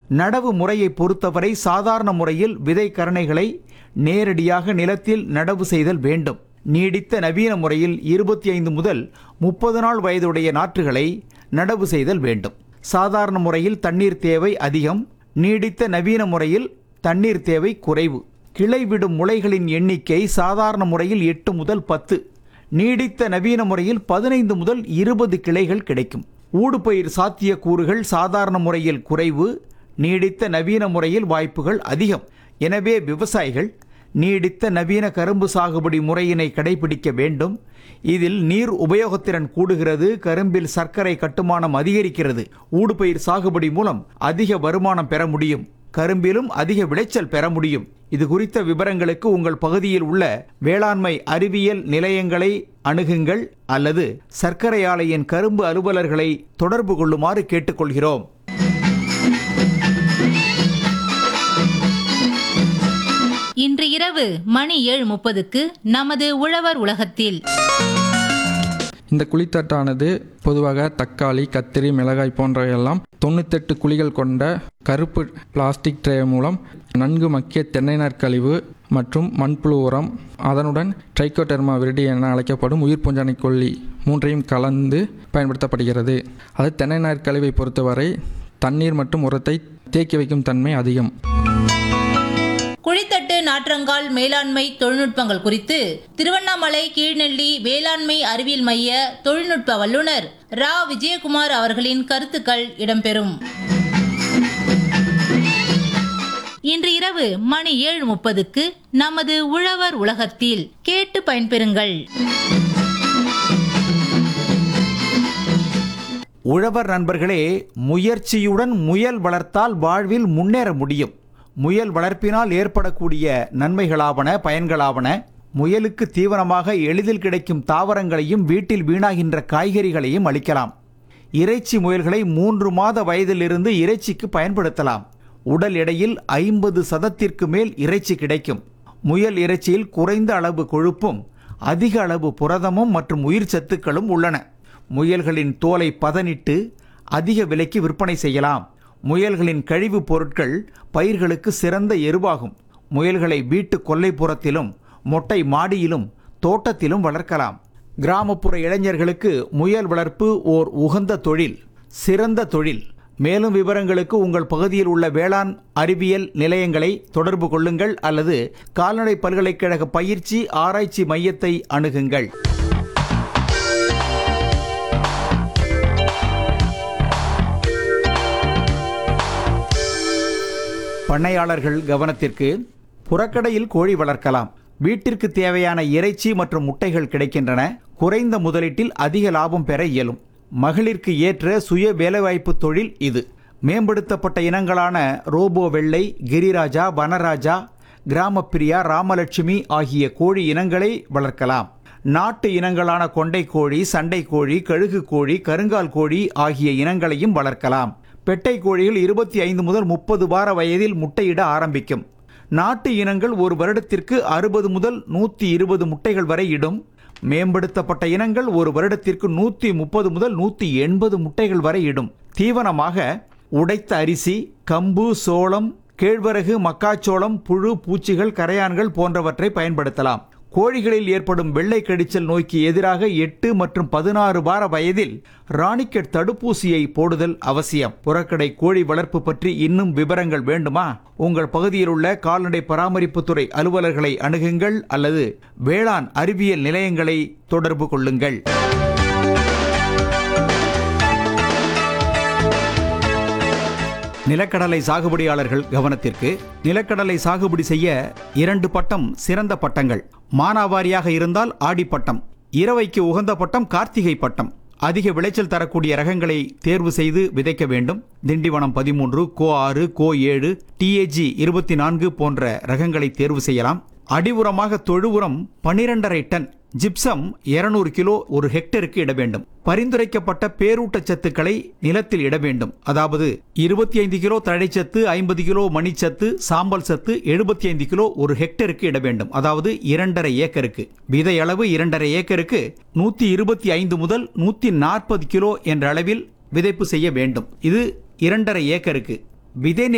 நடவு முறையை பொறுத்தவரை சாதாரண முறையில் விதை கரணைகளை நேரடியாக நிலத்தில் நடவு செய்தல் வேண்டும் நீடித்த நவீன முறையில் இருபத்தி ஐந்து முதல் முப்பது நாள் வயதுடைய நாற்றுகளை நடவு செய்தல் வேண்டும் சாதாரண முறையில் தண்ணீர் தேவை அதிகம் நீடித்த நவீன முறையில் தண்ணீர் தேவை குறைவு கிளை விடும் முளைகளின் எண்ணிக்கை சாதாரண முறையில் எட்டு முதல் பத்து நீடித்த நவீன முறையில் பதினைந்து முதல் இருபது கிளைகள் கிடைக்கும் ஊடுபயிர் சாத்தியக்கூறுகள் சாதாரண முறையில் குறைவு நீடித்த நவீன முறையில் வாய்ப்புகள் அதிகம் எனவே விவசாயிகள் நீடித்த நவீன கரும்பு சாகுபடி முறையினை கடைபிடிக்க வேண்டும் இதில் நீர் உபயோகத்திறன் கூடுகிறது கரும்பில் சர்க்கரை கட்டுமானம் அதிகரிக்கிறது ஊடுபயிர் சாகுபடி மூலம் அதிக வருமானம் பெற முடியும் கரும்பிலும் அதிக விளைச்சல் பெற முடியும் இது குறித்த விவரங்களுக்கு உங்கள் பகுதியில் உள்ள வேளாண்மை அறிவியல் நிலையங்களை அணுகுங்கள் அல்லது சர்க்கரை ஆலையின் கரும்பு அலுவலர்களை தொடர்பு கொள்ளுமாறு கேட்டுக்கொள்கிறோம் இன்று இரவு மணி ஏழு முப்பதுக்கு நமது உழவர் உலகத்தில் இந்த குழித்தட்டானது பொதுவாக தக்காளி கத்திரி மிளகாய் போன்றவையெல்லாம் தொண்ணூத்தெட்டு குழிகள் கொண்ட கருப்பு பிளாஸ்டிக் ட்ரே மூலம் நன்கு மக்கிய தென்னை நார்க்கழிவு மற்றும் மண்புழு உரம் அதனுடன் ட்ரைக்கோடெர்மா விரிடி என அழைக்கப்படும் உயிர் பூஞ்சானை கொல்லி மூன்றையும் கலந்து பயன்படுத்தப்படுகிறது அது தென்னை நார்க்கழிவை பொறுத்தவரை தண்ணீர் மற்றும் உரத்தை தேக்கி வைக்கும் தன்மை அதிகம் குழித்தட்டு நாற்றங்கால் மேலாண்மை தொழில்நுட்பங்கள் குறித்து திருவண்ணாமலை கீழ்நெல்லி வேளாண்மை அறிவியல் மைய தொழில்நுட்ப வல்லுநர் ரா விஜயகுமார் அவர்களின் கருத்துக்கள் இடம்பெறும் இன்று இரவு மணி ஏழு முப்பதுக்கு நமது உழவர் உலகத்தில் கேட்டு பயன்பெறுங்கள் உழவர் நண்பர்களே முயற்சியுடன் முயல் வளர்த்தால் வாழ்வில் முன்னேற முடியும் முயல் வளர்ப்பினால் ஏற்படக்கூடிய நன்மைகளாவன பயன்களாவன முயலுக்கு தீவனமாக எளிதில் கிடைக்கும் தாவரங்களையும் வீட்டில் வீணாகின்ற காய்கறிகளையும் அளிக்கலாம் இறைச்சி முயல்களை மூன்று மாத வயதிலிருந்து இறைச்சிக்கு பயன்படுத்தலாம் உடல் எடையில் ஐம்பது சதத்திற்கு மேல் இறைச்சி கிடைக்கும் முயல் இறைச்சியில் குறைந்த அளவு கொழுப்பும் அதிக அளவு புரதமும் மற்றும் உயிர் சத்துக்களும் உள்ளன முயல்களின் தோலை பதனிட்டு அதிக விலைக்கு விற்பனை செய்யலாம் முயல்களின் கழிவுப் பொருட்கள் பயிர்களுக்கு சிறந்த எருவாகும் முயல்களை வீட்டு கொல்லைப்புறத்திலும் மொட்டை மாடியிலும் தோட்டத்திலும் வளர்க்கலாம் கிராமப்புற இளைஞர்களுக்கு முயல் வளர்ப்பு ஓர் உகந்த தொழில் சிறந்த தொழில் மேலும் விவரங்களுக்கு உங்கள் பகுதியில் உள்ள வேளாண் அறிவியல் நிலையங்களை தொடர்பு கொள்ளுங்கள் அல்லது கால்நடை பல்கலைக்கழக பயிற்சி ஆராய்ச்சி மையத்தை அணுகுங்கள் பண்ணையாளர்கள் கவனத்திற்கு புறக்கடையில் கோழி வளர்க்கலாம் வீட்டிற்கு தேவையான இறைச்சி மற்றும் முட்டைகள் கிடைக்கின்றன குறைந்த முதலீட்டில் அதிக லாபம் பெற இயலும் மகளிருக்கு ஏற்ற சுய வேலைவாய்ப்பு தொழில் இது மேம்படுத்தப்பட்ட இனங்களான ரோபோ வெள்ளை கிரிராஜா வனராஜா கிராமப்பிரியா ராமலட்சுமி ஆகிய கோழி இனங்களை வளர்க்கலாம் நாட்டு இனங்களான கொண்டை கோழி சண்டை கோழி கழுகு கோழி கருங்கால் கோழி ஆகிய இனங்களையும் வளர்க்கலாம் பெட்டை கோழிகள் இருபத்தி ஐந்து முதல் முப்பது வார வயதில் முட்டையிட ஆரம்பிக்கும் நாட்டு இனங்கள் ஒரு வருடத்திற்கு அறுபது முதல் நூற்றி இருபது முட்டைகள் வரை இடும் மேம்படுத்தப்பட்ட இனங்கள் ஒரு வருடத்திற்கு நூற்றி முப்பது முதல் நூற்றி எண்பது முட்டைகள் வரை இடும் தீவனமாக உடைத்த அரிசி கம்பு சோளம் கேழ்வரகு மக்காச்சோளம் புழு பூச்சிகள் கரையான்கள் போன்றவற்றை பயன்படுத்தலாம் கோழிகளில் ஏற்படும் வெள்ளை கடிச்சல் நோய்க்கு எதிராக எட்டு மற்றும் பதினாறு வார வயதில் ராணிக்கெட் தடுப்பூசியை போடுதல் அவசியம் புறக்கடை கோழி வளர்ப்பு பற்றி இன்னும் விவரங்கள் வேண்டுமா உங்கள் பகுதியில் உள்ள கால்நடை பராமரிப்புத்துறை அலுவலர்களை அணுகுங்கள் அல்லது வேளாண் அறிவியல் நிலையங்களை தொடர்பு கொள்ளுங்கள் நிலக்கடலை சாகுபடியாளர்கள் கவனத்திற்கு நிலக்கடலை சாகுபடி செய்ய இரண்டு பட்டம் சிறந்த பட்டங்கள் மானாவாரியாக இருந்தால் ஆடி பட்டம் இரவைக்கு உகந்த பட்டம் கார்த்திகை பட்டம் அதிக விளைச்சல் தரக்கூடிய ரகங்களை தேர்வு செய்து விதைக்க வேண்டும் திண்டிவனம் பதிமூன்று கோ ஆறு கோ ஏழு டிஏஜி இருபத்தி நான்கு போன்ற ரகங்களை தேர்வு செய்யலாம் அடி உரமாக தொழு உரம் பனிரெண்டரை டன் ஜிப்சம் 200 கிலோ ஒரு ஹெக்டருக்கு இட வேண்டும் பரிந்துரைக்கப்பட்ட பேரூட்டச்சத்துக்களை நிலத்தில் இட வேண்டும் அதாவது இருபத்தி ஐந்து கிலோ தழைச்சத்து ஐம்பது கிலோ மணிச்சத்து சாம்பல் சத்து எழுபத்தி ஐந்து கிலோ ஒரு ஹெக்டருக்கு இட வேண்டும் அதாவது இரண்டரை ஏக்கருக்கு விதை அளவு இரண்டரை ஏக்கருக்கு நூத்தி இருபத்தி ஐந்து முதல் நூத்தி நாற்பது கிலோ என்ற அளவில் விதைப்பு செய்ய வேண்டும் இது இரண்டரை ஏக்கருக்கு விதை